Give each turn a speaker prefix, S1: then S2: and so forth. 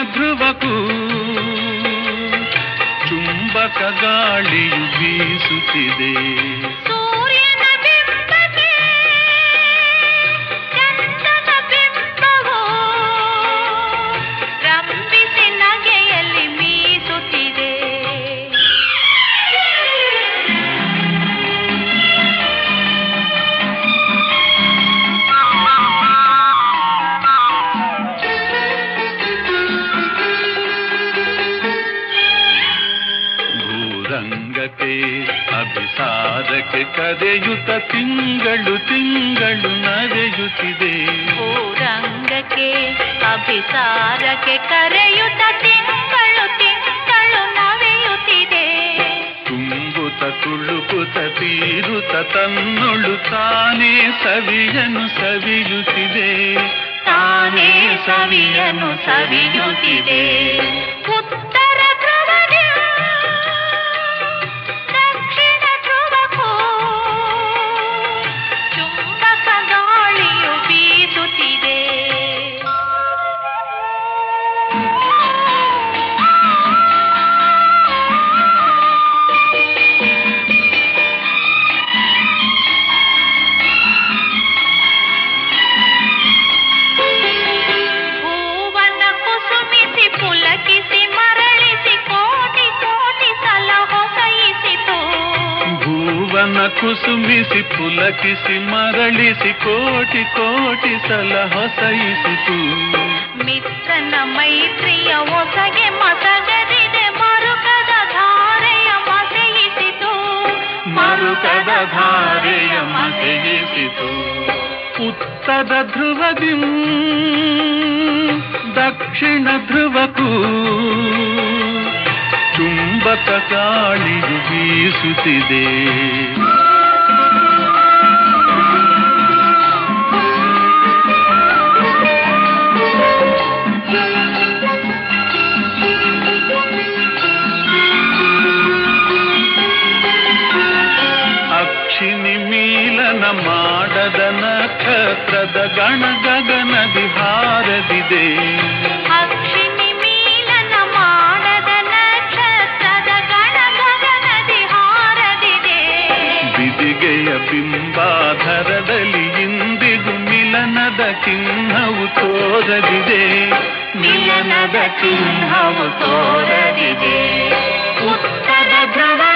S1: ಧ್ರುವಕ್ಕೂ ಚುಂಬಕ ಗಾಳಿಯು ಬೀಸುತ್ತಿದೆ
S2: ಸೂರ್ಯನ ಬಿಂಬಕ್ಕೆ ಚಂದ್ರನ ಬಿಂಬವು ರಂಭಿಸಿ ನಗೆಯಲ್ಲಿ ಮೀಸುತ್ತಿದೆ
S1: ಭೂರಂಗಕ್ಕೆ ಅಭಿಸಾರಕ್ಕೆ ಕರೆಯುತ್ತ ತಿಂಗಳು ತಿಂಗಳು ನಡೆಯುತ್ತಿದೆ
S2: ರಂಗಕ್ಕೆ ಅಭಿಸಾರಕ್ಕೆ ಕರೆಯುತ್ತ ತಿಂಗಳು ತಿಂಗಳು ನವೆಯುತ್ತಿದೆ
S1: ತುಂಬುತ್ತ ತುಳುಕುತ್ತ ತೀರುತ್ತ ತನ್ನೊಳು ತಾನೇ ಸವಿಯನು ಸವಿಯುತ್ತಿದೆ
S2: ತಾನೇ ಸವಿಯನು ಸವಿಯುತ್ತಿದೆ ಉತ್ತರ ಧ್ರುವದಿ ದಕ್ಷಿಣ ಧ್ರುವಕ್ಕೂ ಚುಂಬಕ ಗಾಳಿಯು ಬೀಸುತ್ತಿದೆ ಹೂವನ ಕುಸುಮಿಸಿ ಪುಲಕಿಸಿ ಮರಳಿಸಿ ಕೋಟಿ ಕೋಟಿ ಸಲ ಹೊಸೈಸಿತು
S1: ಭೂವನ ಕುಸುಮಿಸಿ ಪುಲಕಿಸಿ ಮರಳಿಸಿ ಕೋಟಿ ಕೋಟಿ ಸಲ ಹೊಸೈಸಿತು
S2: ಮಿತ್ರನ ಮೈತ್ರಿಯ ಒಸಗೆ ಮಸಗದಿದೆ ಮರುಕದ ಧಾರೆಯ ಮಸೆಯಿಸಿತು
S1: ಮರುಕದ ಧಾರೆಯ ಮಸೆಯಿಸಿತು ಉತ್ತರ ಧ್ರುವದಿ ದಕ್ಷಿಣ ಧ್ರುವಕ್ಕೂ ಚುಂಬಕ ಗಾಳಿಯು ಬೀಸುತ್ತಿದೆ ಅಕ್ಷಿನಿ ಮೀಲನ ಮಾಡದ ನಕ್ಷತ್ರದ ಗಣ ಗಗನದಿ ಹಾರದಿದೆ
S2: ಅಕ್ಷಿಣಿ ಮೀಲನ ಮಾಡದ ನಕ್ಷತ್ರದ ಗಣ ಗಗನದಿ ಹಾರದಿದೆ
S1: ಬಿದಿಗೆಯ ಬಿಂಬಾಧರದಲ್ಲಿ ಇಂದಿಗೂ ಮಿಲನದ ಚಿಹ್ನವು ತೋರದಿದೆ
S2: ಮಿಲನದ ಚಿಹ್ನವು ತೋರದಿದೆ ಉತ್ತರ ಧ್ರುವ